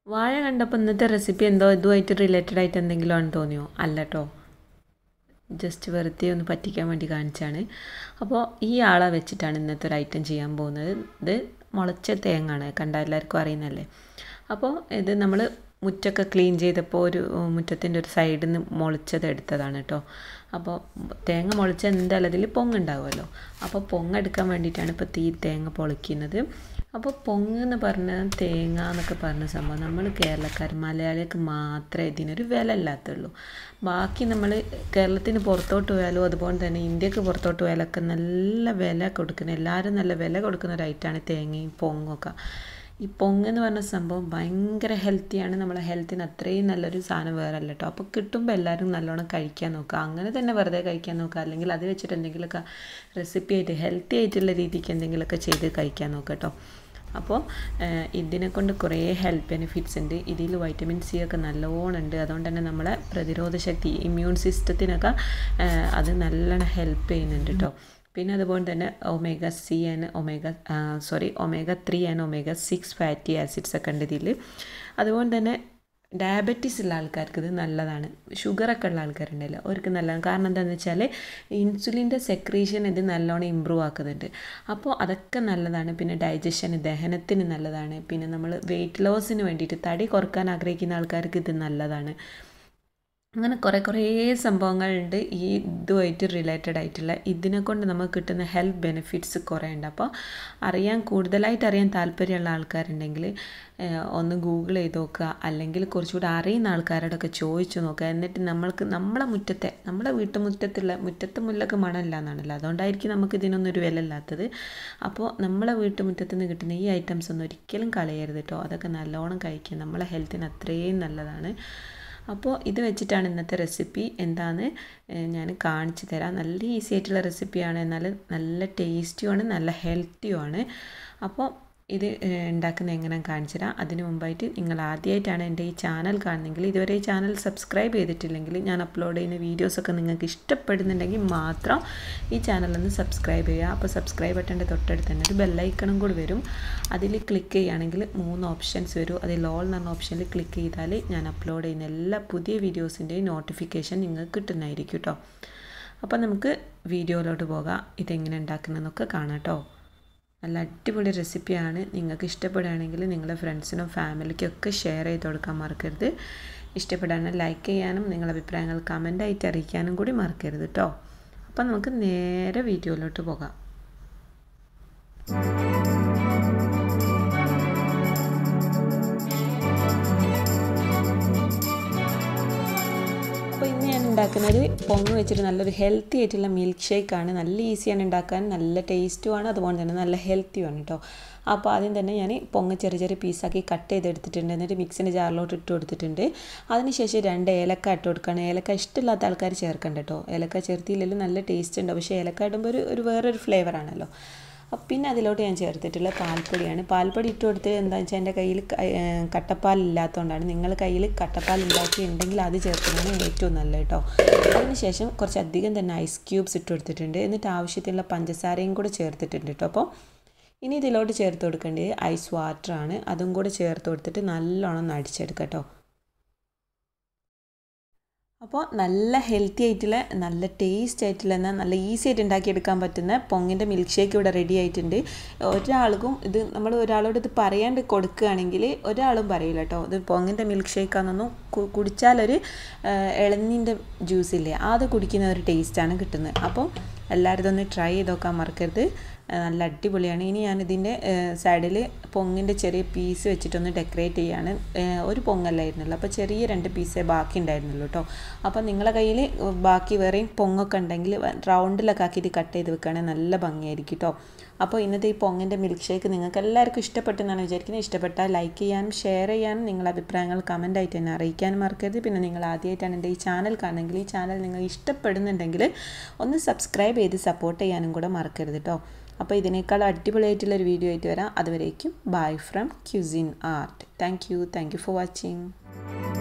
വാഴ കണ്ടപ്പോൾ ഇന്നത്തെ റെസിപ്പി എന്തോ ഇതുമായിട്ട് റിലേറ്റഡ് ആയിട്ട് എന്തെങ്കിലും ആണെന്ന് തോന്നിയോ അല്ല കേട്ടോ ജസ്റ്റ് വെറുതെ ഒന്ന് പറ്റിക്കാൻ വേണ്ടി കാണിച്ചാണ് അപ്പോൾ ഈ ആളെ വെച്ചിട്ടാണ് ഇന്നത്തെ ഒരു ഐറ്റം ചെയ്യാൻ പോകുന്നത് ഇത് മുളച്ച തേങ്ങാണ് കണ്ട എല്ലാവർക്കും അറിയുന്നല്ലേ അപ്പോൾ ഇത് നമ്മൾ മുറ്റൊക്കെ ക്ലീൻ ചെയ്തപ്പോൾ ഒരു മുറ്റത്തിൻ്റെ ഒരു സൈഡിൽ നിന്ന് മുളച്ചത് എടുത്തതാണ് കേട്ടോ അപ്പോൾ തേങ്ങ മുളച്ച എന്തായാലും അതിൽ പൊങ്ങുണ്ടാവുമല്ലോ അപ്പോൾ പൊങ്ങെടുക്കാൻ വേണ്ടിയിട്ടാണ് ഇപ്പോൾ തീ തേങ്ങ പൊളിക്കുന്നത് അപ്പോൾ പൊങ്ങ് എന്ന് പറഞ്ഞ തേങ്ങ എന്നൊക്കെ പറഞ്ഞ സംഭവം നമ്മൾ കേരളക്കാർ മലയാളികൾക്ക് മാത്രമേ ഇതിനൊരു വില ഇല്ലാത്തുള്ളൂ ബാക്കി നമ്മൾ കേരളത്തിന് പുറത്തോട്ട് പോയാലും അതുപോലെ തന്നെ ഇന്ത്യക്ക് പുറത്തോട്ട് പോയാലൊക്കെ നല്ല വില കൊടുക്കുന്ന എല്ലാവരും നല്ല വില കൊടുക്കുന്ന ഒരു ഐറ്റമാണ് തേങ്ങയും പൊങ്ങൊക്കെ ഈ പൊങ്ങ് എന്ന് പറഞ്ഞ സംഭവം ഭയങ്കര ഹെൽത്തിയാണ് നമ്മളെ ഹെൽത്തിന് അത്രയും നല്ലൊരു സാധനം വേറെ അല്ല കേട്ടോ അപ്പോൾ കിട്ടുമ്പോൾ എല്ലാവരും നല്ലോണം കഴിക്കാൻ നോക്കുക അങ്ങനെ തന്നെ വെറുതെ കഴിക്കാൻ നോക്കുക അല്ലെങ്കിൽ അത് വെച്ചിട്ട് എന്തെങ്കിലുമൊക്കെ റെസിപ്പി ആയിട്ട് ഹെൽത്തി ആയിട്ടുള്ള രീതിക്ക് എന്തെങ്കിലുമൊക്കെ ചെയ്ത് കഴിക്കാൻ നോക്കുക കേട്ടോ അപ്പോൾ ഇതിനെ കൊണ്ട് കുറേ ഹെൽത്ത് ബെനിഫിറ്റ്സ് ഉണ്ട് ഇതിൽ വൈറ്റമിൻ സി ഒക്കെ നല്ലോണം ഉണ്ട് അതുകൊണ്ട് തന്നെ നമ്മളെ പ്രതിരോധ ശക്തി ഇമ്മ്യൂൺ സിസ്റ്റത്തിനൊക്കെ അത് നല്ലോണം ഹെൽപ്പ് ചെയ്യുന്നുണ്ട് കേട്ടോ പിന്നെ അതുപോലെ തന്നെ omega C and omega sorry omega three and omega six fatty acids ഒക്കെ ഉണ്ട് ഇതിൽ അതുപോലെ തന്നെ ഡയബറ്റീസ് ഉള്ള ആൾക്കാർക്ക് ഇത് നല്ലതാണ് ഷുഗറൊക്കെ ഉള്ള ആൾക്കാരുണ്ടല്ലോ അവർക്ക് നല്ലതാണ് കാരണം എന്താണെന്ന് വെച്ചാൽ ഇൻസുലിൻ്റെ സെക്രീഷൻ ഇത് നല്ലോണം ഇമ്പ്രൂവ് ആക്കുന്നുണ്ട് അപ്പോൾ അതൊക്കെ നല്ലതാണ് പിന്നെ ഡൈജഷൻ ദഹനത്തിന് നല്ലതാണ് പിന്നെ നമ്മൾ വെയിറ്റ് ലോസിന് വേണ്ടിയിട്ട് തടി കുറക്കാൻ ആഗ്രഹിക്കുന്ന ആൾക്കാർക്ക് ഇത് നല്ലതാണ് അങ്ങനെ കുറേ കുറേ സംഭവങ്ങളുണ്ട് ഈ ഇതുമായിട്ട് റിലേറ്റഡ് ആയിട്ടുള്ള ഇതിനെ കൊണ്ട് നമുക്ക് കിട്ടുന്ന ഹെൽത്ത് ബെനിഫിറ്റ്സ് കുറേ ഉണ്ട് അപ്പോൾ അറിയാൻ കൂടുതലായിട്ട് അറിയാൻ താല്പര്യമുള്ള ആൾക്കാരുണ്ടെങ്കിൽ ഒന്ന് ഗൂഗിൾ ചെയ്ത് നോക്കുക അല്ലെങ്കിൽ കുറച്ചുകൂടി അറിയുന്ന ആൾക്കാരോടൊക്കെ ചോദിച്ചു നോക്കുക എന്നിട്ട് നമ്മൾക്ക് നമ്മളെ മുറ്റത്തെ നമ്മളെ വീട്ടുമുറ്റത്തുള്ള മുറ്റത്തെ മുല്ലക്ക് മണമില്ല എന്നാണല്ലോ അതുകൊണ്ടായിരിക്കും നമുക്ക് ഇതിനൊന്നും ഒരു വില ഇല്ലാത്തത് അപ്പോൾ നമ്മളെ വീട്ടുമുറ്റത്ത് നിന്ന് കിട്ടുന്ന ഈ ഐറ്റംസ് ഒന്നും ഒരിക്കലും കളയരുത് കേട്ടോ അതൊക്കെ നല്ലോണം കഴിക്കുക നമ്മളെ ഹെൽത്തിന് അത്രയും നല്ലതാണ് അപ്പോൾ ഇത് വെച്ചിട്ടാണ് ഇന്നത്തെ റെസിപ്പി എന്താണെന്ന് ഞാൻ കാണിച്ചു തരാം നല്ല ഈസി ആയിട്ടുള്ള റെസിപ്പിയാണ് എന്നാൽ നല്ല ടേസ്റ്റിയുമാണ് നല്ല ഹെൽത്തിയുമാണ് അപ്പോൾ ഇത് ഉണ്ടാക്കുന്ന എങ്ങനെ കാണിച്ചു തരാം അതിന് മുമ്പായിട്ട് നിങ്ങൾ ആദ്യമായിട്ടാണ് എൻ്റെ ഈ ചാനൽ കാണുന്നതെങ്കിൽ ഇതുവരെ ഈ ചാനൽ സബ്സ്ക്രൈബ് ചെയ്തിട്ടില്ലെങ്കിൽ ഞാൻ അപ്ലോഡ് ചെയ്യുന്ന വീഡിയോസൊക്കെ നിങ്ങൾക്ക് ഇഷ്ടപ്പെടുന്നുണ്ടെങ്കിൽ മാത്രം ഈ ചാനലൊന്ന് സബ്സ്ക്രൈബ് ചെയ്യുക അപ്പോൾ സബ്സ്ക്രൈബ് ബട്ടൻ്റെ തൊട്ടടുത്ത് തന്നെ ഒരു ബെല്ലൈക്കണും കൂടി വരും അതിൽ ക്ലിക്ക് ചെയ്യുകയാണെങ്കിൽ മൂന്ന് ഓപ്ഷൻസ് വരും അതിൽ ഓൾ എന്ന ഓപ്ഷനിൽ ക്ലിക്ക് ചെയ്താൽ ഞാൻ അപ്ലോഡ് ചെയ്യുന്ന എല്ലാ പുതിയ വീഡിയോസിൻ്റെയും നോട്ടിഫിക്കേഷൻ നിങ്ങൾക്ക് കിട്ടുന്നതായിരിക്കും കേട്ടോ അപ്പോൾ നമുക്ക് വീഡിയോയിലോട്ട് പോകാം ഇതെങ്ങനെ ഉണ്ടാക്കുന്നതെന്നൊക്കെ കാണാം കേട്ടോ നല്ല അടിപൊളി റെസിപ്പിയാണ് നിങ്ങൾക്ക് ഇഷ്ടപ്പെടുകയാണെങ്കിൽ നിങ്ങളുടെ ഫ്രണ്ട്സിനും ഫാമിലിക്കും ഒക്കെ ഷെയർ ചെയ്ത് കൊടുക്കാൻ മറക്കരുത് ഇഷ്ടപ്പെടാനും ലൈക്ക് ചെയ്യാനും നിങ്ങളുടെ അഭിപ്രായങ്ങൾ കമൻ്റായിട്ട് അറിയിക്കാനും കൂടി മറക്കരുത് കേട്ടോ അപ്പം നമുക്ക് നേരെ വീഡിയോയിലോട്ട് പോകാം അപ്പോൾ ഇന്ന് ഞാൻ ഉണ്ടാക്കുന്നത് പൊങ്ങ് വെച്ചിട്ട് നല്ലൊരു ഹെൽത്തി ആയിട്ടുള്ള മിൽക്ക് ഷേക്കാണ് നല്ല ഈസിയാണ് ഉണ്ടാക്കാൻ നല്ല ടേസ്റ്റുമാണ് അതുപോലെ തന്നെ നല്ല ഹെൽത്തിയുമാണ് കേട്ടോ അപ്പോൾ ആദ്യം തന്നെ ഞാൻ പൊങ്ങ് ചെറിയ ചെറിയ പീസാക്കി കട്ട് ചെയ്തെടുത്തിട്ടുണ്ട് എന്നിട്ട് മിക്സിൻ്റെ ജാറിലോട്ട് ഇട്ട് കൊടുത്തിട്ടുണ്ട് അതിനുശേഷം രണ്ട് ഏലക്ക ഇട്ട് കൊടുക്കുകയാണ് ഏലക്ക ഇഷ്ടമില്ലാത്ത ആൾക്കാർ ചേർക്കണ്ട കേട്ടോ ഏലക്ക ചേർത്തിയില്ലെങ്കിൽ നല്ല ടേസ്റ്റ് ഉണ്ട് പക്ഷേ ഏലക്ക ഇടുമ്പോൾ ഒരു ഒരു വേറൊരു ഫ്ലേവറാണല്ലോ പിന്നെ അതിലോട്ട് ഞാൻ ചേർത്തിട്ടുള്ള പാൽപ്പൊടിയാണ് പാൽപ്പൊടി ഇട്ട് കൊടുത്ത് എന്താണെന്ന് വെച്ചാൽ എൻ്റെ കയ്യിൽ കട്ടപ്പാൽ ഇല്ലാത്തതുകൊണ്ടാണ് നിങ്ങൾ കയ്യിൽ കട്ടപ്പാൽ ഉണ്ടാക്കി ഉണ്ടെങ്കിൽ അത് ചേർക്കുന്നതാണ് ഏറ്റവും നല്ലത് കേട്ടോ അതിനുശേഷം കുറച്ച് അധികം തന്നെ ഐസ് ക്യൂബ്സ് ഇട്ട് കൊടുത്തിട്ടുണ്ട് എന്നിട്ട് ആവശ്യത്തിനുള്ള പഞ്ചസാരയും കൂടെ ചേർത്തിട്ടുണ്ട് കേട്ടോ അപ്പോൾ ഇനി ഇതിലോട്ട് ചേർത്ത് കൊടുക്കേണ്ടത് ഐസ് വാട്ടറാണ് അതും കൂടെ ചേർത്ത് കൊടുത്തിട്ട് നല്ലോണം അടിച്ചെടുക്കുക കേട്ടോ അപ്പോൾ നല്ല ഹെൽത്തി ആയിട്ടുള്ള നല്ല ടേസ്റ്റ് ആയിട്ടുള്ള എന്നാൽ നല്ല ഈസി ആയിട്ട് ഉണ്ടാക്കിയെടുക്കാൻ പറ്റുന്ന പൊങ്ങിൻ്റെ മിൽക്ക് ഷേക്ക് ഇവിടെ റെഡി ആയിട്ടുണ്ട് ഒരാൾക്കും ഇത് നമ്മൾ ഒരാളോട് ഇത് പറയാണ്ട് കൊടുക്കുകയാണെങ്കിൽ ഒരാളും പറയില്ല കേട്ടോ ഇത് പൊങ്ങിൻ്റെ മിൽക്ക് ഷേക്കാണെന്നൊന്നും കുടിച്ചാലൊരു ഇളനീൻ്റെ ജ്യൂസ് ഇല്ലേ അത് കുടിക്കുന്ന ഒരു ടേസ്റ്റാണ് കിട്ടുന്നത് അപ്പോൾ എല്ലാവരും ഇതൊന്ന് ട്രൈ ചെയ്ത് നോക്കാൻ മറക്കരുത് നല്ല അടിപൊളിയാണ് ഇനി ഞാൻ ഇതിൻ്റെ സൈഡിൽ പൊങ്ങിൻ്റെ ചെറിയ പീസ് വെച്ചിട്ടൊന്ന് ഡെക്കറേറ്റ് ചെയ്യാണ് ഒരു പൊങ്ങല്ലായിരുന്നല്ലോ അപ്പോൾ ചെറിയ രണ്ട് പീസേ ബാക്കി ഉണ്ടായിരുന്നുള്ളൂ കേട്ടോ അപ്പോൾ നിങ്ങളെ കയ്യിൽ ബാക്കി വേറെയും പൊങ്ങൊക്കെ ഉണ്ടെങ്കിൽ റൗണ്ടിലൊക്കെ ആക്കിയിട്ട് കട്ട് ചെയ്ത് വെക്കുകയാണെങ്കിൽ നല്ല ഭംഗിയായിരിക്കും കേട്ടോ അപ്പോൾ ഇന്നത്തെ ഈ പൊങ്ങിൻ്റെ മിൽക്ക് ഷേക്ക് നിങ്ങൾക്ക് എല്ലാവർക്കും ഇഷ്ടപ്പെട്ടെന്നാണ് വിചാരിക്കുന്നത് ഇഷ്ടപ്പെട്ടാൽ ലൈക്ക് ചെയ്യാനും ഷെയർ ചെയ്യാനും നിങ്ങളുടെ അഭിപ്രായങ്ങൾ കമൻ്റ് ആയിട്ട് തന്നെ അറിയിക്കാനും മറക്കരുത് പിന്നെ നിങ്ങൾ ആദ്യമായിട്ടാണ് എൻ്റെ ഈ ചാനൽ കാണുന്നെങ്കിൽ ഈ ചാനൽ നിങ്ങൾ ഇഷ്ടപ്പെടുന്നുണ്ടെങ്കിൽ ഒന്ന് സബ്സ്ക്രൈബ് ചെയ്ത് സപ്പോർട്ട് ചെയ്യാനും കൂടെ മറക്കരുത് കേട്ടോ അപ്പോൾ ഇതിനേക്കാൾ അടിപൊളിയായിട്ടുള്ളൊരു വീഡിയോ ആയിട്ട് വരാം അതുവരേക്കും bye from Cuisine Art thank you thank you for watching